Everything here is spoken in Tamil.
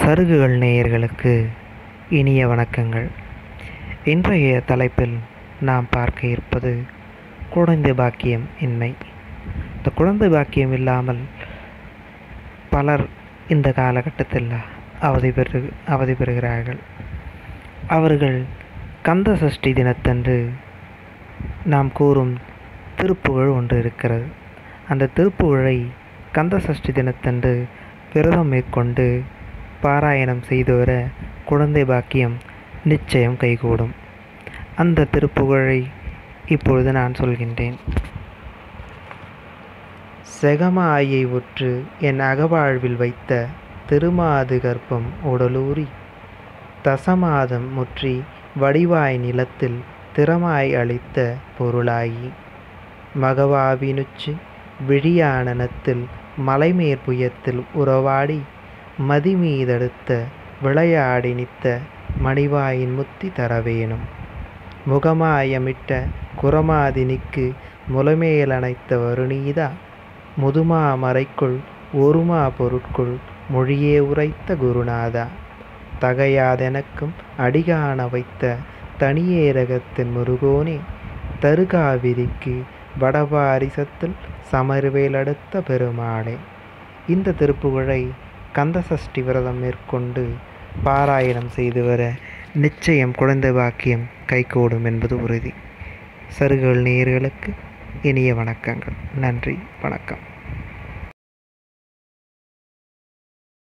சருகுகள் நேயர்களுக்கு இனிய வணக்கங்கள் இன்றைய தலைப்பில் நாம் பார்க்க இருப்பது குழந்தை பாக்கியம் இன்மை இந்த குழந்தை பாக்கியம் இல்லாமல் பலர் இந்த காலகட்டத்தில் அவதி பெறு அவதி பெறுகிறார்கள் அவர்கள் கந்த சஷ்டி தினத்தன்று நாம் கூறும் திருப்புகழ் ஒன்று இருக்கிறது அந்த திருப்புகழை கந்த சஷ்டி தினத்தன்று விரதம் மேற்கொண்டு பாராயணம் செய்து வர குழந்தை பாக்கியம் நிச்சயம் கைகூடும் அந்த திருப்புகழை இப்பொழுது நான் சொல்கின்றேன் செகமாயை உற்று என் அகவாழ்வில் வைத்த திருமாது கர்ப்பம் உடலூறி தசமாதம் முற்றி வடிவாய் நிலத்தில் திறமாய் அளித்த பொருளாயி மகவாவினுச்சு விழியானனத்தில் மலைமேற்புயத்தில் உறவாடி மதிமீதடுத்த விளையாடி நித்த மணிவாயின் முத்தி தரவேணும் முகமாயமிட்ட குரமாதினிக்கு முலமேலணைத்த வருணீதா முதுமா மறைக்குள் ஒருமா பொருட்குள் மொழியே உரைத்த குருநாதா தகையாதெனக்கும் அடிகாண வைத்த தனியேரகத்தின் முருகோனே தருகாவிரிக்கு வடபாரிசத்தில் சமர்வேலடுத்த பெருமாளே இந்த திருப்புகழை கந்தசஷ்டி விரதம் மேற்கொண்டு பாராயணம் செய்து வர நிச்சயம் குழந்தை பாக்கியம் கைகூடும் என்பது உறுதி சருகுகள் நேயர்களுக்கு இனிய வணக்கங்கள் நன்றி வணக்கம்